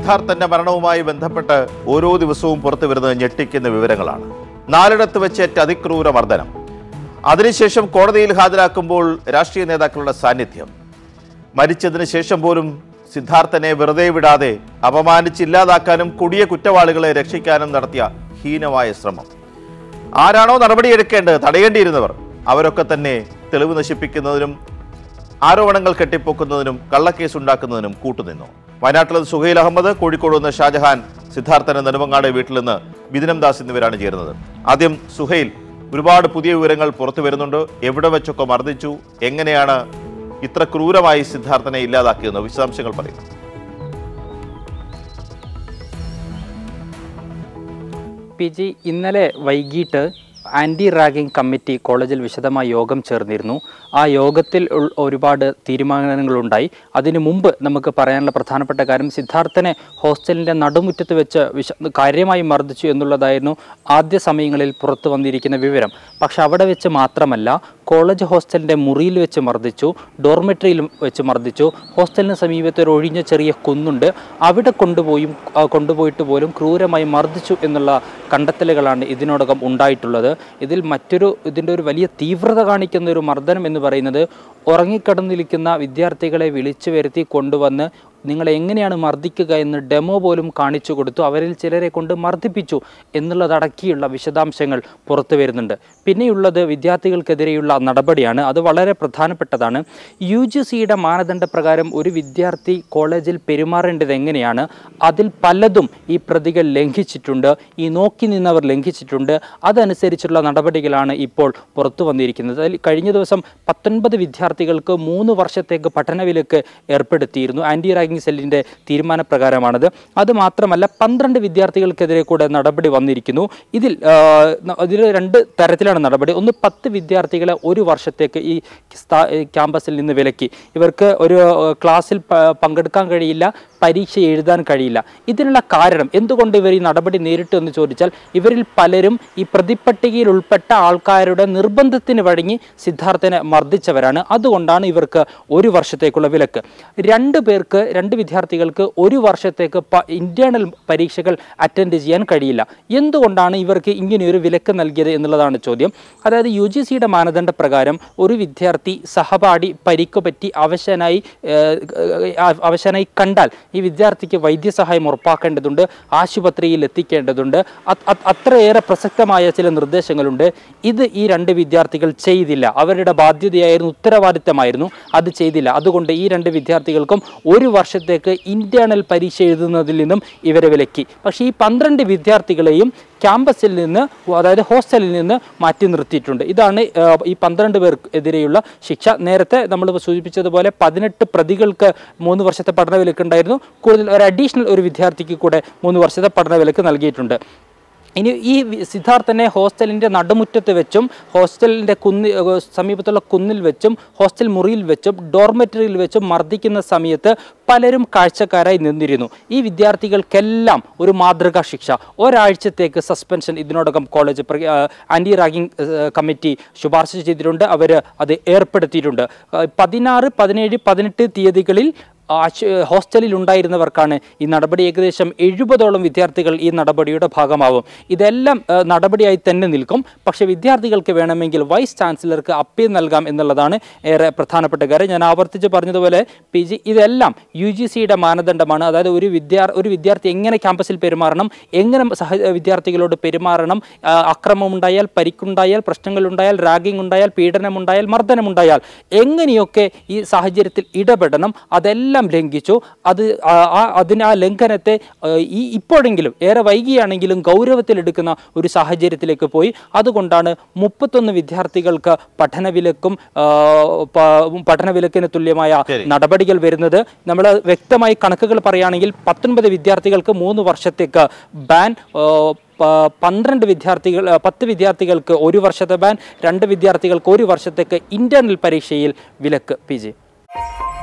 സിദ്ധാർത്ഥന്റെ മരണവുമായി ബന്ധപ്പെട്ട് ഓരോ ദിവസവും പുറത്തു വരുന്നത് ഞെട്ടിക്കുന്ന വിവരങ്ങളാണ് നാലിടത്ത് വെച്ചേറ്റ അതിക്രൂര മർദ്ദനം അതിനുശേഷം കോടതിയിൽ ഹാജരാക്കുമ്പോൾ രാഷ്ട്രീയ നേതാക്കളുടെ സാന്നിധ്യം മരിച്ചതിന് ശേഷം പോലും സിദ്ധാർത്ഥനെ വെറുതെ വിടാതെ അപമാനിച്ചില്ലാതാക്കാനും കൊടിയ കുറ്റവാളികളെ രക്ഷിക്കാനും നടത്തിയ ഹീനമായ ശ്രമം ആരാണോ നടപടിയെടുക്കേണ്ടത് തടയേണ്ടിയിരുന്നവർ അവരൊക്കെ തന്നെ തെളിവ് നശിപ്പിക്കുന്നതിനും ആരോപണങ്ങൾ കെട്ടിപ്പൊക്കുന്നതിനും കള്ളക്കേസ് ഉണ്ടാക്കുന്നതിനും കൂട്ടുനിന്നു വയനാട്ടിൽ നിന്ന് സുഹൈൽ അഹമ്മദ് കോഴിക്കോട് നിന്ന് ഷാജഹാൻ സിദ്ധാർത്ഥന് നെടുമങ്ങാട് വീട്ടിൽ നിന്ന് ബിദിനം ദാസ് എന്നിവരാണ് ചേരുന്നത് ആദ്യം സുഹൈൽ ഒരുപാട് പുതിയ വിവരങ്ങൾ പുറത്തു വരുന്നുണ്ട് എവിടെ വെച്ചൊക്കെ മർദ്ദിച്ചു എങ്ങനെയാണ് ഇത്ര ക്രൂരമായി സിദ്ധാർത്ഥനെ ഇല്ലാതാക്കിയെന്ന് വിശദാംശങ്ങൾ പറയും പി ജി ഇന്നലെ വൈകിട്ട് ആൻറ്റി റാഗിംഗ് കമ്മിറ്റി കോളേജിൽ വിശദമായ യോഗം ചേർന്നിരുന്നു ആ യോഗത്തിൽ ഉൾ- ഒരുപാട് തീരുമാനങ്ങളുണ്ടായി അതിനു മുമ്പ് നമുക്ക് പറയാനുള്ള പ്രധാനപ്പെട്ട കാര്യം സിദ്ധാർത്ഥനെ ഹോസ്റ്റലിൻ്റെ നടുമുറ്റത്ത് വെച്ച് വിശ കാര്യമായി മർദ്ദിച്ചു എന്നുള്ളതായിരുന്നു ആദ്യ സമയങ്ങളിൽ പുറത്തു വന്നിരിക്കുന്ന വിവരം പക്ഷെ അവിടെ വെച്ച് മാത്രമല്ല കോളേജ് ഹോസ്റ്റലിൻ്റെ മുറിയിൽ വെച്ച് മർദ്ദിച്ചു ഡോർമെട്രിയിൽ വെച്ച് മർദ്ദിച്ചു ഹോസ്റ്റലിന് സമീപത്ത് ഒരു ഒഴിഞ്ഞ ചെറിയ കുന്നുണ്ട് അവിടെ കൊണ്ടുപോയും ആ, കൊണ്ടുപോയിട്ട് പോലും ക്രൂരമായി മർദ്ദിച്ചു എന്നുള്ള കണ്ടെത്തലുകളാണ് ഇതിനോടകം ഉണ്ടായിട്ടുള്ളത് ഇതിൽ മറ്റൊരു ഇതിൻ്റെ ഒരു വലിയ തീവ്രത കാണിക്കുന്ന ഒരു മർദ്ദനം എന്ന് പറയുന്നത് ഉറങ്ങിക്കിടന്നിരിക്കുന്ന വിദ്യാർത്ഥികളെ വിളിച്ചു വരുത്തി കൊണ്ടുവന്ന് നിങ്ങളെ എങ്ങനെയാണ് മർദ്ദിക്കുക എന്ന് ഡെമോ പോലും കാണിച്ചു കൊടുത്തു അവരിൽ ചിലരെ കൊണ്ട് മർദ്ദിപ്പിച്ചു എന്നുള്ളതടക്കിയുള്ള വിശദാംശങ്ങൾ പുറത്തു വരുന്നുണ്ട് പിന്നെയുള്ളത് വിദ്യാർത്ഥികൾക്കെതിരെയുള്ള നടപടിയാണ് അത് വളരെ പ്രധാനപ്പെട്ടതാണ് യു ജി സിയുടെ മാനദണ്ഡപ്രകാരം ഒരു വിദ്യാർത്ഥി കോളേജിൽ പെരുമാറേണ്ടത് എങ്ങനെയാണ് അതിൽ പലതും ഈ പ്രതികൾ ലംഘിച്ചിട്ടുണ്ട് ഈ നോക്കി നിന്നവർ ലംഘിച്ചിട്ടുണ്ട് അതനുസരിച്ചുള്ള നടപടികളാണ് ഇപ്പോൾ പുറത്തു വന്നിരിക്കുന്നത് അതിൽ കഴിഞ്ഞ ദിവസം പത്തൊൻപത് വിദ്യാർത്ഥികൾക്ക് മൂന്ന് വർഷത്തേക്ക് പഠനവിലക്ക് ഏർപ്പെടുത്തിയിരുന്നു ആൻറ്റി റാഗിംഗ് സെല്ലിൻ്റെ തീരുമാനപ്രകാരമാണത് അത് മാത്രമല്ല പന്ത്രണ്ട് വിദ്യാർത്ഥികൾക്കെതിരെ കൂടെ നടപടി വന്നിരിക്കുന്നു ഇതിൽ ആ, ന- ഇതിൽ രണ്ട് തരത്തിലാണ് നടപടി ഒന്ന് പത്ത് വിദ്യാർത്ഥികളെ ഒരു വർഷത്തേക്ക് ഈ സ്ഥാ- ഈ ക്യാമ്പസിൽ നിന്ന് വിലക്കി ഇവർക്ക് ഒരു ആ, ക്ലാസ്സിൽ പ- പങ്കെടുക്കാൻ കഴിയില്ല പരീക്ഷ എഴുതാൻ കഴിയില്ല ഇതിനുള്ള കാരണം എന്തുകൊണ്ട് ഇവർ ഈ നടപടി നേരിട്ടു എന്ന് ചോദിച്ചാൽ ഇവരിൽ പലരും ഈ പ്രതിപ്പട്ടികയിൽ ഉൾപ്പെട്ട ആൾക്കാരുടെ നിർബന്ധത്തിന് വഴങ്ങി സിദ്ധാർത്ഥനെ മർദ്ദിച്ചവരാണ് അതുകൊണ്ടാണ് ഇവർക്ക് ഒരു വർഷത്തേക്കുള്ള വിലക്ക് രണ്ട് പേർക്ക് രണ്ട് വിദ്യാർത്ഥികൾക്ക് ഒരു വർഷത്തേക്ക് ഇന്റേണൽ പരീക്ഷകൾ അറ്റൻഡ് ചെയ്യാൻ കഴിയില്ല എന്തുകൊണ്ടാണ് ഇവർക്ക് ഇങ്ങനെയൊരു വിലക്ക് നൽകിയത് എന്നുള്ളതാണ് ചോദ്യം അതായത് യു ജി സിയുടെ മാനദണ്ഡ പ്രകാരം ഒരു വിദ്യാർത്ഥി സഹപാഠി പരിക്ക് പറ്റി അവശനായി ഏഹ്, ഏഹ്, അവശനായി കണ്ടാൽ ഈ വിദ്യാർത്ഥിക്ക് വൈദ്യസഹായം ഉറപ്പാക്കേണ്ടതുണ്ട് ആശുപത്രിയിൽ എത്തിക്കേണ്ടതുണ്ട് അത്- അത് അത്രയേറെ പ്രസക്തമായ ചില നിർദ്ദേശങ്ങളുണ്ട് ഇത് ഈ രണ്ട് വിദ്യാർത്ഥികൾ ചെയ്തില്ല അവരുടെ ബാധ്യതയായിരുന്നു ഉത്തരവാദിത്തമായിരുന്നു അത് ചെയ്തില്ല അതുകൊണ്ട് ഈ രണ്ട് വിദ്യാർത്ഥികൾക്കും ഒരു വർഷത്തേക്ക് ഇന്റേണൽ പരീക്ഷ എഴുതുന്നതിൽ നിന്നും ഇവരെ വിലക്കി പക്ഷേ ഈ പന്ത്രണ്ട് വിദ്യാർത്ഥികളെയും ക്യാമ്പസിൽ നിന്ന് അതായത് ഹോസ്റ്റലിൽ നിന്ന് മാറ്റി നിർത്തിയിട്ടുണ്ട് ഇതാണ് ആ, ഈ പന്ത്രണ്ട് പേർക്കെതിരെയുള്ള ശിക്ഷ നേരത്തെ നമ്മൾ സൂചിപ്പിച്ചതുപോലെ പതിനെട്ട് പ്രതികൾക്ക് മൂന്ന് വർഷത്തെ പഠന വിലക്ക് ഉണ്ടായിരുന്നു കൂടുതൽ ഒരു അഡീഷണൽ ഒരു വിദ്യാർത്ഥിക്ക് കൂടെ മൂന്ന് വർഷത്തെ പഠന വിലക്ക് നൽകിയിട്ടുണ്ട് ഇനി ഈ വി- സിദ്ധാർത്ഥനെ ഹോസ്റ്റലിൻ്റെ നടുമുറ്റത്ത് വെച്ചും ഹോസ്റ്റലിൻ്റെ കുന്നി ഏഹ് സമീപത്തുള്ള കുന്നിൽ വെച്ചും ഹോസ്റ്റൽ മുറിയിൽ വെച്ചും ഡോർമെറ്ററിയിൽ വെച്ചും മർദ്ദിക്കുന്ന സമയത്ത് പലരും കാഴ്ചക്കാരായി നിന്നിരുന്നു ഈ വിദ്യാർത്ഥികൾക്കെല്ലാം ഒരു മാതൃകാ ശിക്ഷ ഒരാഴ്ചത്തേക്ക് സസ്പെൻഷൻ ഇതിനോടകം കോളേജ് പ്ര- ആ, ആൻറ്റി റാഗിംഗ് ഏഹ് കമ്മിറ്റി ശുപാർശ ചെയ്തിട്ടുണ്ട് അവർ അത് ഏർപ്പെടുത്തിയിട്ടുണ്ട് ആ, പതിനാറ് പതിനേഴ് പതിനെട്ട് തീയതികളിൽ ആശു ഹോസ്റ്റലിൽ ഉണ്ടായിരുന്നവർക്കാണ് ഈ നടപടി ഏകദേശം എഴുപതോളം വിദ്യാർത്ഥികൾ ഈ നടപടിയുടെ ഭാഗമാവും ഇതെല്ലാം ആ, നടപടിയായി തന്നെ നിൽക്കും പക്ഷേ വിദ്യാർത്ഥികൾക്ക് വേണമെങ്കിൽ വൈസ് ചാൻസലർക്ക് അപ്പീൽ നൽകാം എന്നുള്ളതാണ് ഏറെ പ്രധാനപ്പെട്ട കാര്യം ഞാൻ ആവർത്തിച്ച് പറഞ്ഞതുപോലെ പി ജി ഇതെല്ലാം യു ജി സിയുടെ മാനദണ്ഡമാണ് അതായത് ഒരു വിദ്യാർ ഒരു വിദ്യാർത്ഥി എങ്ങനെ ക്യാമ്പസിൽ പെരുമാറണം എങ്ങനെ സഹ വിദ്യാർത്ഥികളോട് പെരുമാറണം ആ, അക്രമമുണ്ടായാൽ പരിക്കുണ്ടായാൽ പ്രശ്നങ്ങളുണ്ടായാൽ റാഗിംഗ് ഉണ്ടായാൽ പീഡനമുണ്ടായാൽ മർദ്ദനമുണ്ടായാൽ എങ്ങനെയൊക്കെ ഈ സാഹചര്യത്തിൽ ഇടപെടണം അതെല്ലാം ലംഘിച്ചു അത് ആ- ആ- അതിന് ആ ലംഘനത്തെ ആ, ഈ ഇപ്പോഴെങ്കിലും ഏറെ വൈകിയാണെങ്കിലും ഗൗരവത്തിലെടുക്കുന്ന ഒരു സാഹചര്യത്തിലേക്ക് പോയി അതുകൊണ്ടാണ് മുപ്പത്തൊന്ന് വിദ്യാർത്ഥികൾക്ക് പഠനവിലക്കും ആ, പ- പഠനവിലക്കിന് തുല്യമായ ശരി. നടപടികൾ വരുന്നത് നമ്മൾ വ്യക്തമായി കണക്കുകൾ പറയുകയാണെങ്കിൽ പത്തൊൻപത് വിദ്യാർത്ഥികൾക്ക് മൂന്ന് വർഷത്തേക്ക് ബാൻ ആ, പ- പന്ത്രണ്ട് വിദ്യാർത്ഥികൾ ആ, പത്ത് വിദ്യാർത്ഥികൾക്ക് ഒരു വർഷത്തെ ബാൻ രണ്ട് വിദ്യാർത്ഥികൾക്ക് ഒരു വർഷത്തേക്ക് ഇന്റർണൽ പരീക്ഷയിൽ വിലക്ക് പി ജി